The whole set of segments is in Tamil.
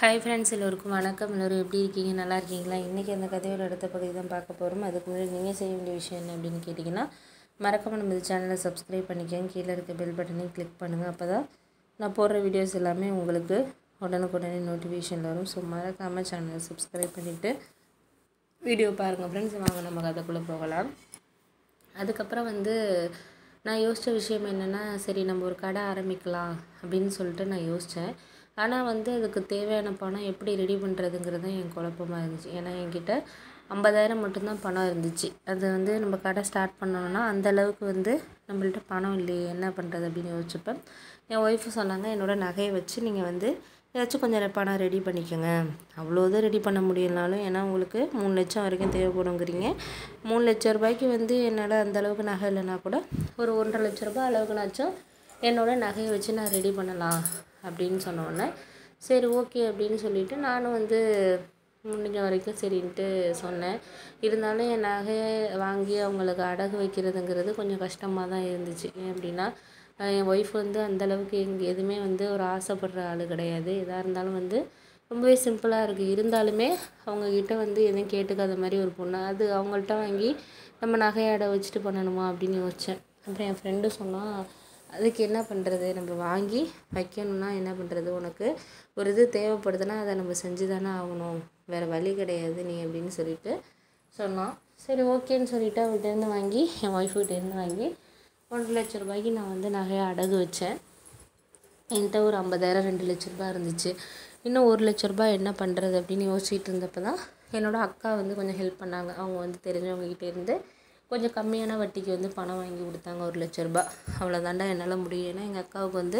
ஹாய் ஃப்ரெண்ட்ஸ் எல்லோருக்கும் வணக்கம் எல்லோரும் எப்படி இருக்கீங்க நல்லா இருக்கீங்களா இன்றைக்கி அந்த கதையோட அடுத்த பகுதி தான் பார்க்க போகிறோம் அதுக்கு முன்னாடி நீங்கள் செய்ய வேண்டிய விஷயம் என்ன அப்படின்னு கேட்டிங்கன்னா மறக்காமல் நம்ம இந்த சேனலை சப்ஸ்கிரைப் பண்ணிக்கோங்க கீழே இருக்க பெல் பட்டனையும் கிளிக் பண்ணுங்கள் அப்போ தான் நான் போடுற வீடியோஸ் எல்லாமே உங்களுக்கு உடனுக்குடனே நோட்டிஃபிகேஷன் வரும் ஸோ மறக்காமல் சேனலை சப்ஸ்கிரைப் பண்ணிவிட்டு வீடியோ பாருங்கள் ஃப்ரெண்ட்ஸ் வாங்க நம்ம கதைக்குள்ளே போகலாம் அதுக்கப்புறம் வந்து நான் யோசித்த விஷயம் என்னென்னா சரி நம்ம ஒரு கடை ஆரம்பிக்கலாம் அப்படின்னு சொல்லிட்டு நான் யோசித்தேன் ஆனால் வந்து அதுக்கு தேவையான பணம் எப்படி ரெடி பண்ணுறதுங்கிறது தான் என் குழப்பமாக இருந்துச்சு ஏன்னா என்கிட்ட ஐம்பதாயிரம் மட்டும்தான் பணம் இருந்துச்சு அது வந்து நம்ம கடை ஸ்டார்ட் பண்ணோம்னா அந்த அளவுக்கு வந்து நம்மள்ட்ட பணம் இல்லையே என்ன பண்ணுறது அப்படின்னு யோசிச்சப்ப என் ஒய்ஃபு சொன்னாங்க என்னோடய நகையை வச்சு நீங்கள் வந்து ஏதாச்சும் கொஞ்சம் பணம் ரெடி பண்ணிக்கோங்க அவ்வளோ இது ரெடி பண்ண முடியலனாலும் ஏன்னா உங்களுக்கு மூணு லட்சம் வரைக்கும் தேவைப்படுங்கிறீங்க மூணு லட்ச ரூபாய்க்கு வந்து என்னால் அந்த அளவுக்கு நகை இல்லைனா கூட ஒரு ஒன்றரை லட்ச ரூபாய் அளவுக்குனாச்சும் என்னோடய நகையை வச்சு நான் ரெடி பண்ணலாம் அப்படின்னு சொன்னோடனே சரி ஓகே அப்படின்னு சொல்லிவிட்டு நானும் வந்து முடிஞ்ச வரைக்கும் சரின்ட்டு சொன்னேன் இருந்தாலும் என் நகையை வாங்கி அவங்களுக்கு அடகு வைக்கிறதுங்கிறது கொஞ்சம் கஷ்டமாக தான் இருந்துச்சு ஏன் அப்படின்னா என் ஒய்ஃப் வந்து அந்தளவுக்கு எங்கே எதுவுமே வந்து ஒரு ஆசைப்படுற ஆள் கிடையாது எதாக இருந்தாலும் வந்து ரொம்பவே சிம்பிளாக இருக்குது இருந்தாலுமே அவங்கக்கிட்ட வந்து எதுவும் கேட்டுக்காத மாதிரி ஒரு பொண்ணு அது அவங்கள்ட்ட வாங்கி நம்ம நகையை அடை வச்சுட்டு பண்ணணுமா அப்படின்னு யோசித்தேன் அப்புறம் என் ஃப்ரெண்டு சொன்னால் அதுக்கு என்ன பண்ணுறது நம்ம வாங்கி வைக்கணும்னா என்ன பண்ணுறது உனக்கு ஒரு இது தேவைப்படுதுன்னா அதை நம்ம செஞ்சு தானே ஆகணும் வேறு வழி கிடையாது நீ அப்படின்னு சொல்லிட்டு சொன்னான் சரி ஓகேன்னு சொல்லிவிட்டு அவள்கிட்டேருந்து வாங்கி என் ஒய்ஃப்கிட்டேருந்து வாங்கி ஒன்றரை லட்ச ரூபாய்க்கு நான் வந்து நகையை அடகு வச்சேன் என்கிட்ட ஒரு ஐம்பதாயிரம் ரெண்டு லட்ச ரூபாய் இருந்துச்சு இன்னும் ஒரு லட்ச ரூபாய் என்ன பண்ணுறது அப்படின்னு யோசிச்சுட்டு இருந்தப்போ தான் என்னோடய அக்கா வந்து கொஞ்சம் ஹெல்ப் பண்ணாங்க அவங்க வந்து தெரிஞ்சவங்ககிட்ட இருந்து கொஞ்சம் கம்மியான வட்டிக்கு வந்து பணம் வாங்கி கொடுத்தாங்க ஒரு லட்ச ரூபாய் அவ்வளோதாண்டா என்னால் முடியும் ஏன்னா எங்கள் அக்காவுக்கு வந்து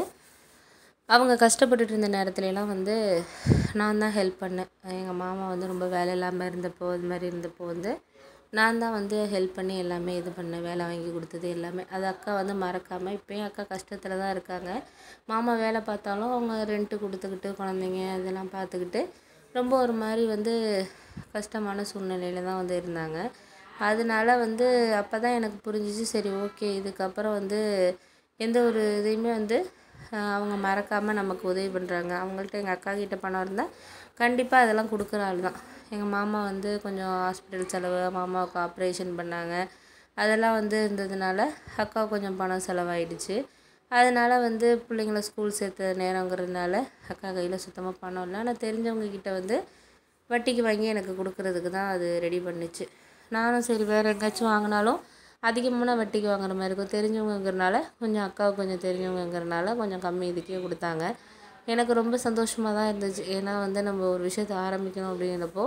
அவங்க கஷ்டப்பட்டுட்டு இருந்த நேரத்துலலாம் வந்து நான் தான் ஹெல்ப் பண்ணேன் எங்கள் மாமா வந்து ரொம்ப வேலை இல்லாமல் இருந்தப்போ இது மாதிரி இருந்தப்போ வந்து நான் தான் வந்து ஹெல்ப் பண்ணி எல்லாமே இது பண்ணேன் வேலை வாங்கி கொடுத்தது எல்லாமே அது அக்கா வந்து மறக்காமல் இப்போயும் அக்கா கஷ்டத்தில் தான் இருக்காங்க மாமா வேலை பார்த்தாலும் அவங்க ரெண்ட்டு கொடுத்துக்கிட்டு குழந்தைங்க இதெல்லாம் பார்த்துக்கிட்டு ரொம்ப ஒரு மாதிரி வந்து கஷ்டமான சூழ்நிலையில் தான் வந்து இருந்தாங்க அதனால வந்து அப்போ தான் எனக்கு புரிஞ்சிச்சு சரி ஓகே இதுக்கப்புறம் வந்து எந்த ஒரு இதையுமே வந்து அவங்க மறக்காமல் நமக்கு உதவி பண்ணுறாங்க அவங்கள்ட்ட எங்கள் அக்கா கிட்ட பணம் இருந்தால் கண்டிப்பாக அதெல்லாம் கொடுக்குற ஆள் தான் எங்கள் மாமா வந்து கொஞ்சம் ஹாஸ்பிட்டல் செலவு மாமாவுக்கு ஆப்ரேஷன் பண்ணாங்க அதெல்லாம் வந்து இருந்ததுனால அக்கா கொஞ்சம் பணம் செலவாயிடுச்சு அதனால் வந்து பிள்ளைங்கள ஸ்கூல் சேர்த்த நேரங்கிறதுனால அக்கா கையில் சுத்தமாக பணம் இல்லை ஆனால் தெரிஞ்சவங்க கிட்ட வந்து வட்டிக்கு வாங்கி எனக்கு கொடுக்குறதுக்கு தான் அது ரெடி பண்ணுச்சு நானும் சரி வேறு எங்கேயாச்சும் வாங்கினாலும் அதிகமான வட்டிக்கு வாங்குற மாதிரி இருக்கும் தெரிஞ்சவங்கங்கிறனால கொஞ்சம் அக்காவுக்கு கொஞ்சம் தெரிஞ்சவங்கங்கிறனால கொஞ்சம் கம்மி இதுக்கே கொடுத்தாங்க எனக்கு ரொம்ப சந்தோஷமாக தான் இருந்துச்சு ஏன்னா வந்து நம்ம ஒரு விஷயத்தை ஆரம்பிக்கணும் அப்படிங்கிறப்போ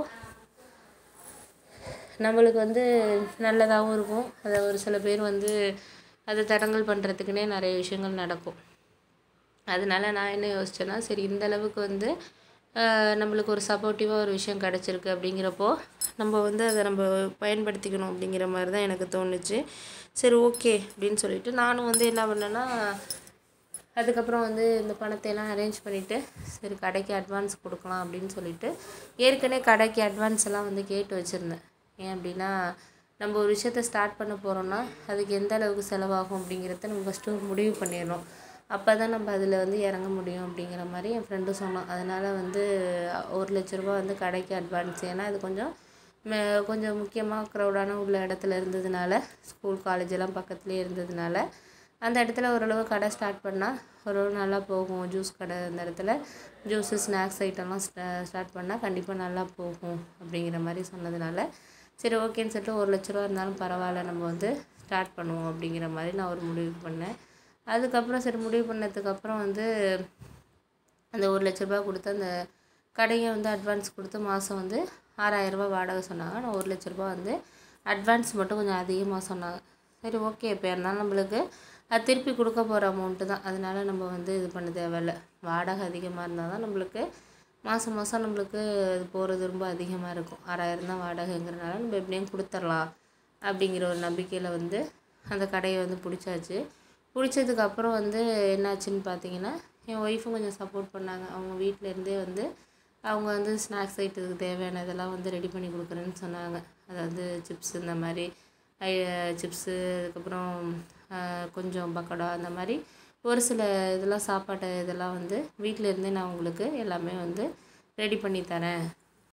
நம்மளுக்கு வந்து நல்லதாகவும் இருக்கும் அதை ஒரு சில பேர் வந்து அதை தடங்கல் பண்ணுறதுக்குனே நிறைய விஷயங்கள் நடக்கும் அதனால நான் என்ன யோசித்தேன்னா சரி இந்த அளவுக்கு வந்து நம்மளுக்கு ஒரு சப்போர்ட்டிவாக ஒரு விஷயம் கிடச்சிருக்கு அப்படிங்கிறப்போ நம்ம வந்து அதை நம்ம பயன்படுத்திக்கணும் அப்படிங்கிற மாதிரி தான் எனக்கு தோணுச்சு சரி ஓகே அப்படின்னு சொல்லிட்டு நானும் வந்து என்ன பண்ணேன்னா அதுக்கப்புறம் வந்து இந்த பணத்தை எல்லாம் அரேஞ்ச் பண்ணிவிட்டு சரி கடைக்கு அட்வான்ஸ் கொடுக்கலாம் அப்படின்னு சொல்லிட்டு ஏற்கனவே கடைக்கு அட்வான்ஸ் எல்லாம் வந்து கேட்டு வச்சுருந்தேன் ஏன் அப்படின்னா நம்ம ஒரு விஷயத்த ஸ்டார்ட் பண்ண போகிறோம்னா அதுக்கு எந்த அளவுக்கு செலவாகும் அப்படிங்கிறத நம்ம ஃபஸ்ட்டு ஒரு முடிவு பண்ணிடணும் அப்போ தான் நம்ம அதில் வந்து இறங்க முடியும் அப்படிங்கிற மாதிரி என் ஃப்ரெண்டு சொன்னான் அதனால் வந்து ஒரு லட்ச ரூபா வந்து கடைக்கு அட்வான்ஸ் ஏன்னா அது கொஞ்சம் கொஞ்சம் முக்கியமாக க்ரௌடான உள்ள இடத்துல இருந்ததுனால ஸ்கூல் காலேஜ் எல்லாம் பக்கத்துலேயே இருந்ததுனால அந்த இடத்துல ஓரளவு கடை ஸ்டார்ட் பண்ணால் ஓரளவு நல்லா போகும் ஜூஸ் கடை அந்த இடத்துல ஜூஸு ஸ்நாக்ஸ் ஐட்டம்லாம் ஸ்டார்ட் பண்ணால் கண்டிப்பாக நல்லா போகும் அப்படிங்கிற மாதிரி சொன்னதுனால சரி ஓகேன்னு சொல்லிட்டு ஒரு லட்ச ரூபா இருந்தாலும் பரவாயில்ல நம்ம வந்து ஸ்டார்ட் பண்ணுவோம் அப்படிங்கிற மாதிரி நான் ஒரு முடிவு பண்ணேன் அதுக்கப்புறம் சரி முடிவு பண்ணதுக்கப்புறம் வந்து அந்த ஒரு லட்ச ரூபா கொடுத்து அந்த கடையை வந்து அட்வான்ஸ் கொடுத்து மாதம் வந்து ஆறாயிரரூபா வாடகை சொன்னாங்க நான் ஒரு லட்ச ரூபா வந்து அட்வான்ஸ் மட்டும் கொஞ்சம் அதிகமாக சொன்னாங்க சரி ஓகே இப்போ இருந்தாலும் நம்மளுக்கு அது திருப்பி கொடுக்க போகிற அமௌண்ட்டு தான் அதனால நம்ம வந்து இது பண்ண தேவையில்ல வாடகை அதிகமாக இருந்தால் தான் நம்மளுக்கு மாதம் மாதம் நம்மளுக்கு அது போகிறது ரொம்ப அதிகமாக இருக்கும் ஆறாயிரம் தான் வாடகைங்கிறனால நம்ம எப்படியும் கொடுத்துர்லாம் அப்படிங்கிற ஒரு நம்பிக்கையில் வந்து அந்த கடையை வந்து பிடிச்சாச்சு பிடிச்சதுக்கப்புறம் வந்து என்னாச்சுன்னு பார்த்தீங்கன்னா என் ஒய்ஃபும் கொஞ்சம் சப்போர்ட் பண்ணாங்க அவங்க வீட்டிலேருந்தே வந்து அவங்க வந்து ஸ்நாக்ஸ் ஐட்டத்துக்கு தேவையான இதெல்லாம் வந்து ரெடி பண்ணி கொடுக்குறேன்னு சொன்னாங்க அதாவது சிப்ஸ் இந்த மாதிரி சிப்ஸு அதுக்கப்புறம் கொஞ்சம் பக்கோடா அந்த மாதிரி ஒரு சில இதெல்லாம் சாப்பாட்டு இதெல்லாம் வந்து வீட்டில் இருந்தே நான் உங்களுக்கு எல்லாமே வந்து ரெடி பண்ணி தரேன்